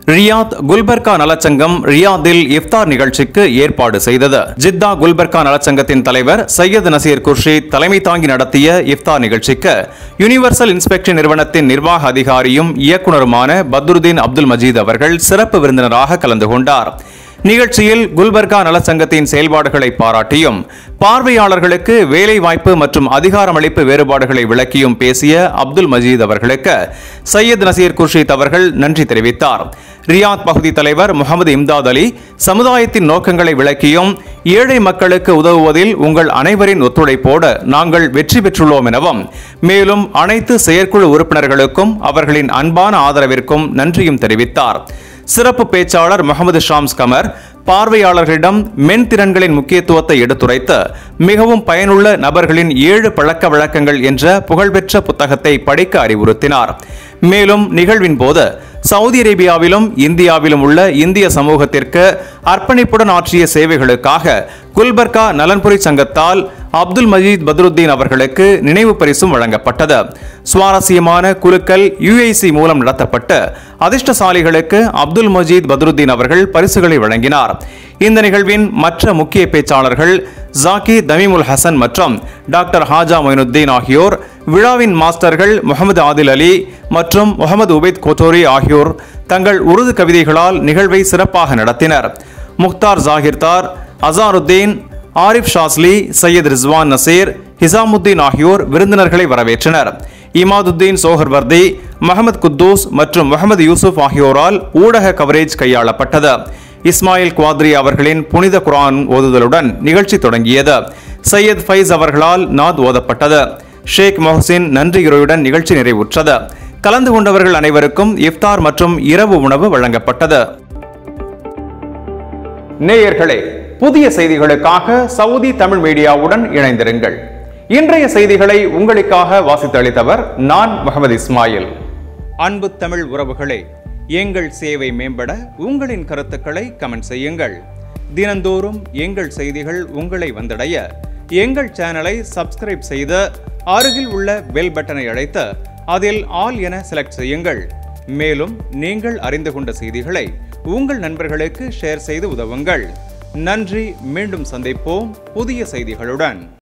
Riyadh Gulbarga நலச்சங்கம் ரியாத்தில் இஃப்தார் நிகழ்ச்சிக்கு ஏற்பாடு செய்தது ஜித்தா குல்பர்கா நலச்சங்கத்தின் தலைவர் சையத் நசீர் குர்ஷித் தலைமை தாங்கி நடத்திய இஃப்தார் நிகழ்ச்சிக்கு யுனிவர்சல் இன்ஸ்பெக்ஷன் நிறுவனத்தின் நிர்வாக அதிகாரியும் இயக்குனருமான பத்ருதீன் அப்துல் மஜீத் அவர்கள் சிறப்பு விருந்தினராக கலந்து கொண்டார் நிகழ்ச்சியில் குல்பர்கா நலச்சங்கத்தின் செயல்பாடுகளை பாராட்டியும் பார்வையாளர்களுக்கு வேலைவாய்ப்பு மற்றும் அதிகாரமளிப்பு வேறுபாடுகளை விளக்கியும் பேசிய அப்துல் மஜீத் அவர்களுக்கு சையத் நசீர் குர்ஷித் அவர்கள் நன்றி தெரிவித்தார் ரியாத் பகுதி தலைவர் முகமது இம்தாத் அலி சமுதாயத்தின் நோக்கங்களை விளக்கியும் ஏழை மக்களுக்கு உதவுவதில் உங்கள் அனைவரின் ஒத்துழைப்போடு நாங்கள் வெற்றி பெற்றுள்ளோம் எனவும் மேலும் அனைத்து செயற்குழு உறுப்பினர்களுக்கும் அவர்களின் அன்பான ஆதரவிற்கும் நன்றியும் தெரிவித்தார் சிறப்பு பேச்சாளர் முகமது ஷாம்ஸ் கமர் பார்வையாளர்களிடம் மென் திறன்களின் முக்கியத்துவத்தை எடுத்துரைத்து மிகவும் பயனுள்ள நபர்களின் ஏழு பழக்க வழக்கங்கள் என்ற புகழ்பெற்ற புத்தகத்தை படிக்க அறிவுறுத்தினார் மேலும் நிகழ்வின் போது சவுதி அரேபியாவிலும் இந்தியாவிலும் உள்ள இந்திய சமூகத்திற்கு அர்ப்பணிப்புடன் ஆற்றிய சேவைகளுக்காக குல்பர்கா நலன்புரி சங்கத்தால் அப்துல் மஜீத் பத்ருத்தீன் அவர்களுக்கு நினைவு பரிசும் வழங்கப்பட்டது சுவாரஸ்யமான குலுக்கல் யுஐசி மூலம் நடத்தப்பட்டு அதிர்ஷ்டசாலிகளுக்கு அப்துல் மஜீத் பத்ருத்தீன் அவர்கள் பரிசுகளை வழங்கினார் இந்த நிகழ்வின் மற்ற முக்கிய பேச்சாளர்கள் ஜாக்கி தமிமுல் ஹசன் மற்றும் டாக்டர் ஹாஜா மொயினுத்தீன் ஆகியோர் விழாவின் மாஸ்டர்கள் முகமது ஆதில் அலி மற்றும் முகமது உபைத் கோட்டோரி ஆகியோர் தங்கள் உருது கவிதைகளால் நிகழ்வை சிறப்பாக நடத்தினர் முக்தார் ஜாகிர்தார் அசாருத்தீன் ஆரிஃப் ஷாஸ்லி சையத் ரிஸ்வான் நசீர் ஹிசாமுத்தீன் ஆகியோர் விருந்தினர்களை வரவேற்றனர் இமாதுத்தீன் சோஹர்வர்தி முகமது குத்தூஸ் மற்றும் முகமது யூசுப் ஆகியோரால் ஊடக கவரேஜ் கையாளப்பட்டது இஸ்மாயில் குவாத்ரி அவர்களின் புனித குரான் ஓதுதலுடன் நிகழ்ச்சி தொடங்கியது சையத் ஃபைஸ் அவர்களால் நாத் ஓதப்பட்டது ஷேக் மொஹசின் நன்றியுரையுடன் நிகழ்ச்சி நிறைவுற்றது கலந்து கொண்டவர்கள் அனைவருக்கும் இஃப்தார் மற்றும் இரவு உணவு வழங்கப்பட்டது நேயர்களே புதிய செய்திகளுக்காக சவுதி தமிழ் மீடியாவுடன் இணைந்திருங்கள் இன்றைய செய்திகளை உங்களுக்காக வாசித்தளித்தவர் நான் முகமது இஸ்மாயில் அன்பு தமிழ் உறவுகளே எங்கள் சேவை மேம்பட உங்களின் கருத்துக்களை கமெண்ட் செய்யுங்கள் தினந்தோறும் எங்கள் செய்திகள் உங்களை வந்தடைய எங்கள் சேனலை சப்ஸ்கிரைப் செய்து அருகில் உள்ள பெல் பட்டனை அழைத்து அதில் ஆல் என செலக்ட் செய்யுங்கள் மேலும் நீங்கள் அறிந்து கொண்ட செய்திகளை உங்கள் நண்பர்களுக்கு ஷேர் செய்து உதவுங்கள் நன்றி மீண்டும் சந்திப்போம் புதிய செய்திகளுடன்